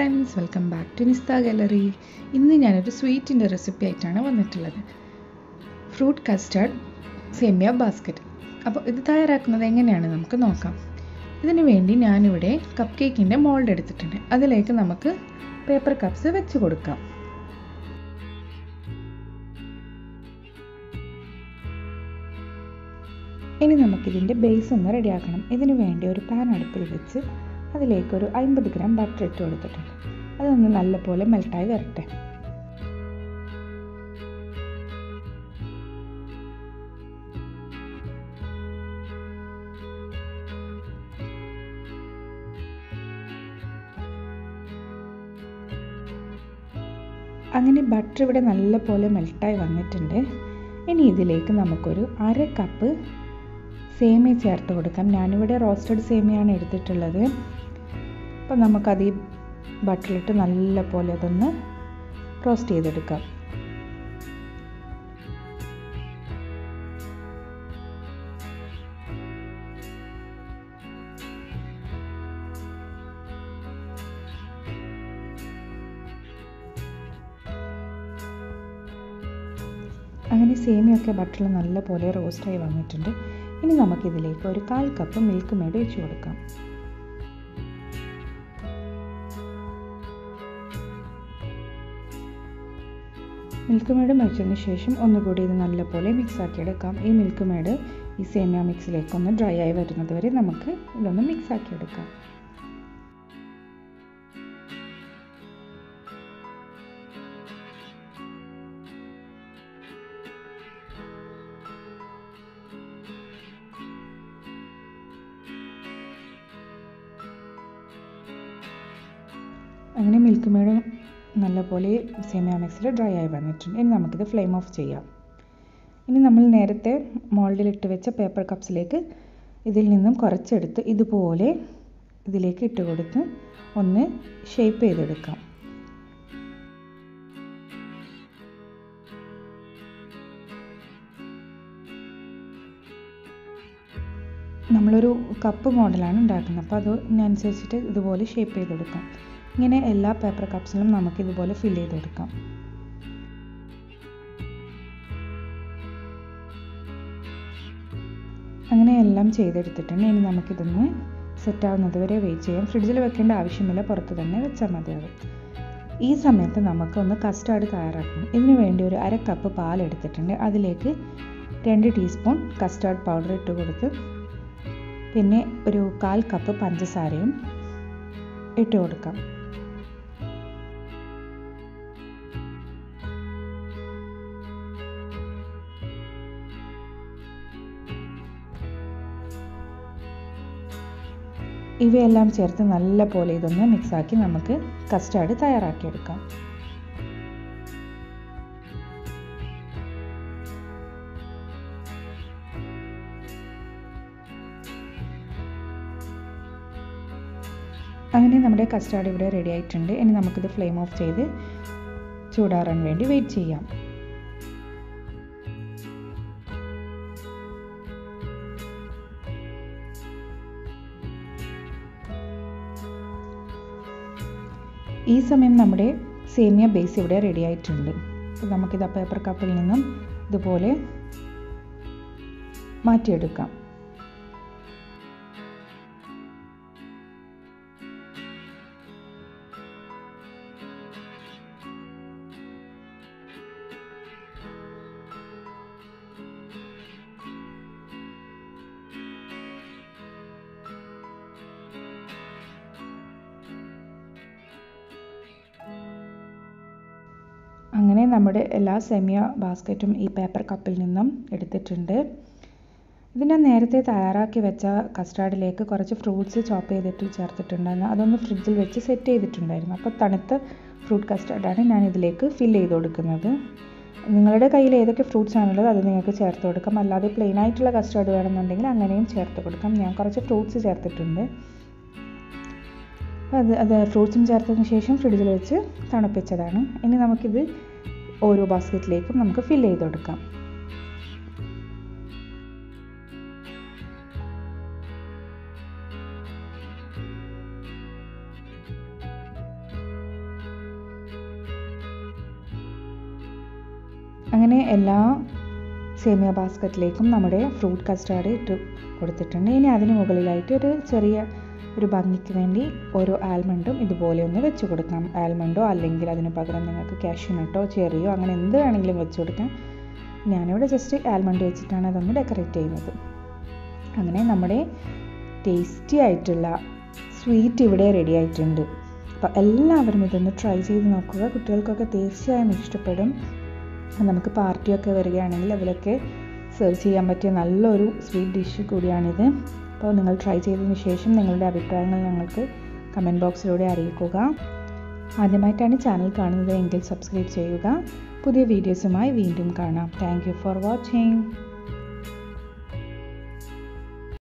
friends welcome back to Nistha gallery ഇന്ന് ഞാനൊരു സ്വീറ്റിൻ്റെ recipe ആയിട്ടാണ് വന്നിട്ടുള്ളത് ഫ്രൂട്ട് കസ്റ്റാർഡ് സേമിയ ബാസ്ക്കറ്റ് അപ്പോൾ ഇത് തയ്യാറാക്കുന്നത് എങ്ങനെയാണ് നമുക്ക് നോക്കാം ഇതിനു വേണ്ടി ഞാനിവിടെ കപ്പ് കേക്കിൻ്റെ മോൾഡ് എടുത്തിട്ടുണ്ട് അതിലേക്ക് നമുക്ക് പേപ്പർ കപ്സ് വെച്ച് കൊടുക്കാം ഇനി നമുക്കിതിൻ്റെ ബേസ് ഒന്ന് റെഡിയാക്കണം ഇതിനു വേണ്ടി ഒരു പാൻ അടുപ്പിൽ വെച്ച് അതിലേക്ക് ഒരു അമ്പത് ഗ്രാം ബട്ടർ ഇട്ട് കൊടുത്തിട്ടുണ്ട് അതൊന്ന് നല്ലപോലെ മെൽട്ടായി വരട്ടെ അങ്ങനെ ബട്ടർ ഇവിടെ നല്ലപോലെ മെൽട്ടായി വന്നിട്ടുണ്ട് ഇനി ഇതിലേക്ക് നമുക്കൊരു അര കപ്പ് സേമിയ ചേർത്ത് കൊടുക്കാം ഞാനിവിടെ റോസ്റ്റഡ് സേമിയാണ് എടുത്തിട്ടുള്ളത് അപ്പം നമുക്കത് ഈ ബട്ടറിലിട്ട് നല്ല പോലെ അതൊന്ന് റോസ്റ്റ് ചെയ്തെടുക്കാം അങ്ങനെ സേമിയൊക്കെ ബട്ടറിൽ നല്ല പോലെ റോസ്റ്റായി വന്നിട്ടുണ്ട് ഇനി നമുക്കിതിലേക്ക് ഒരു കാൽ കപ്പ് മിൽക്ക് മേഡ് വെച്ച് കൊടുക്കാം മിൽക്ക് മേഡ് വെച്ചതിന് ശേഷം ഒന്നുകൂടി ഇത് നല്ലപോലെ മിക്സ് ആക്കിയെടുക്കാം ഈ മിൽക്ക് മേഡ് ഈ സേമിയ മിക്സിലേക്ക് ഒന്ന് ഡ്രൈ ആയി വരുന്നത് വരെ നമുക്ക് ഇതൊന്ന് മിക്സ് ആക്കിയെടുക്കാം അങ്ങനെ മിൽക്ക് മേഡ് നല്ലപോലെ സേമിയ മിക്സിൽ ഡ്രൈ ആയി വന്നിട്ടുണ്ട് ഇനി നമുക്കിത് ഫ്ലെയിം ഓഫ് ചെയ്യാം ഇനി നമ്മൾ നേരത്തെ മോൾഡിലിട്ട് വെച്ച പേപ്പർ കപ്സിലേക്ക് ഇതിൽ നിന്നും കുറച്ചെടുത്ത് ഇതുപോലെ ഇതിലേക്ക് ഇട്ട് കൊടുത്ത് ഒന്ന് ഷേപ്പ് ചെയ്തെടുക്കാം നമ്മളൊരു കപ്പ് മോഡലാണ് ഉണ്ടാക്കുന്നത് അപ്പോൾ അതിനനുസരിച്ചിട്ട് ഇതുപോലെ ഷേപ്പ് ചെയ്തെടുക്കാം ഇങ്ങനെ എല്ലാ പേപ്പർ കപ്സിലും നമുക്ക് ഇതുപോലെ ഫിൽ ചെയ്തെടുക്കാം അങ്ങനെ എല്ലാം ചെയ്തെടുത്തിട്ടുണ്ട് ഇനി നമുക്കിതൊന്ന് സെറ്റ് ആവുന്നത് വരെ വെയിറ്റ് ചെയ്യാം ഫ്രിഡ്ജിൽ വെക്കേണ്ട ആവശ്യമില്ല പുറത്ത് തന്നെ വെച്ചാൽ മതിയാകും ഈ സമയത്ത് നമുക്ക് ഒന്ന് കസ്റ്റാർഡ് തയ്യാറാക്കണം ഇതിനു വേണ്ടി ഒരു അര കപ്പ് പാൽ എടുത്തിട്ടുണ്ട് അതിലേക്ക് രണ്ട് ടീസ്പൂൺ കസ്റ്റാർഡ് പൗഡർ ഇട്ട് കൊടുത്ത് പിന്നെ ഒരു കാൽ കപ്പ് പഞ്ചസാരയും ഇട്ട് കൊടുക്കാം ഇവയെല്ലാം ചേർത്ത് നല്ല പോലെ ഇതൊന്ന് മിക്സാക്കി നമുക്ക് കസ്റ്റാർഡ് തയ്യാറാക്കിയെടുക്കാം അങ്ങനെ നമ്മുടെ കസ്റ്റാർഡ് ഇവിടെ റെഡി ആയിട്ടുണ്ട് ഇനി നമുക്കിത് ഫ്ലെയിം ഓഫ് ചെയ്ത് ചൂടാറാൻ വേണ്ടി വെയിറ്റ് ചെയ്യാം ഈ സമയം നമ്മുടെ സേമിയ ബേസ് ഇവിടെ റെഡി ആയിട്ടുണ്ട് അപ്പോൾ നമുക്കിത് പേപ്പർ കപ്പിൽ നിന്നും ഇതുപോലെ മാറ്റിയെടുക്കാം അങ്ങനെ നമ്മുടെ എല്ലാ സെമിയ ബാസ്ക്കറ്റും ഈ പേപ്പർ കപ്പിൽ നിന്നും എടുത്തിട്ടുണ്ട് ഇത് ഞാൻ നേരത്തെ തയ്യാറാക്കി വെച്ച കസ്റ്റാർഡിലേക്ക് കുറച്ച് ഫ്രൂട്ട്സ് ചോപ്പ് ചെയ്തിട്ട് ചേർത്തിട്ടുണ്ടായിരുന്നു അതൊന്ന് ഫ്രിഡ്ജിൽ വെച്ച് സെറ്റ് ചെയ്തിട്ടുണ്ടായിരുന്നു അപ്പോൾ തണുത്ത ഫ്രൂട്ട് കസ്റ്റാർഡാണ് ഞാൻ ഇതിലേക്ക് ഫിൽ ചെയ്ത് കൊടുക്കുന്നത് നിങ്ങളുടെ കയ്യിൽ ഏതൊക്കെ ഫ്രൂട്ട്സ് ആണുള്ളത് അത് നിങ്ങൾക്ക് ചേർത്ത് കൊടുക്കാം അല്ലാതെ പ്ലെയിൻ ആയിട്ടുള്ള കസ്റ്റാർഡ് വേണമെന്നുണ്ടെങ്കിൽ അങ്ങനെയും ചേർത്ത് കൊടുക്കാം ഞാൻ കുറച്ച് ഫ്രൂട്ട്സ് ചേർത്തിട്ടുണ്ട് അത് അത് ഫ്രൂട്ട്സും ചേർത്തതിന് ശേഷം ഫ്രിഡ്ജിൽ വെച്ച് തണുപ്പിച്ചതാണ് ഇനി നമുക്കിത് ഓരോ ബാസ്ക്കറ്റിലേക്കും നമുക്ക് ഫിൽ ചെയ്ത് കൊടുക്കാം അങ്ങനെ എല്ലാ സേമിയ ബാസ്ക്കറ്റിലേക്കും നമ്മുടെ ഫ്രൂട്ട് കസ്റ്റാർഡ് ഇട്ട് കൊടുത്തിട്ടുണ്ട് ഇനി അതിന് മുകളിലായിട്ട് ഒരു ചെറിയ ഒരു ഭംഗിക്ക് വേണ്ടി ഓരോ ആൽമണ്ടും ഇതുപോലെ ഒന്ന് വെച്ച് കൊടുക്കാം ആൽമണ്ടോ അല്ലെങ്കിൽ അതിന് പകരം നിങ്ങൾക്ക് കാഷ്യൂനട്ടോ ചെറിയോ അങ്ങനെ എന്ത് വേണമെങ്കിലും വെച്ച് കൊടുക്കാം ഞാനിവിടെ ജസ്റ്റ് ആൽമണ്ട് വെച്ചിട്ടാണ് അതൊന്ന് ഡെക്കറേറ്റ് ചെയ്യുന്നത് അങ്ങനെ നമ്മുടെ ടേസ്റ്റി ആയിട്ടുള്ള സ്വീറ്റ് ഇവിടെ റെഡി ആയിട്ടുണ്ട് അപ്പോൾ എല്ലാവരും ഇതൊന്ന് ട്രൈ ചെയ്ത് നോക്കുക കുട്ടികൾക്കൊക്കെ തീർച്ചയായും ഇഷ്ടപ്പെടും നമുക്ക് പാർട്ടിയൊക്കെ വരികയാണെങ്കിൽ അതിലൊക്കെ സെർവ് ചെയ്യാൻ പറ്റിയ നല്ലൊരു സ്വീറ്റ് ഡിഷ് കൂടിയാണിത് അപ്പോൾ നിങ്ങൾ ട്രൈ ചെയ്തതിന് ശേഷം നിങ്ങളുടെ അഭിപ്രായങ്ങൾ ഞങ്ങൾക്ക് കമൻറ്റ് ബോക്സിലൂടെ അറിയിക്കുക ആദ്യമായിട്ടാണ് ചാനൽ കാണുന്നത് എങ്കിൽ സബ്സ്ക്രൈബ് ചെയ്യുക പുതിയ വീഡിയോസുമായി വീണ്ടും കാണാം താങ്ക് യു ഫോർ വാച്ചിങ്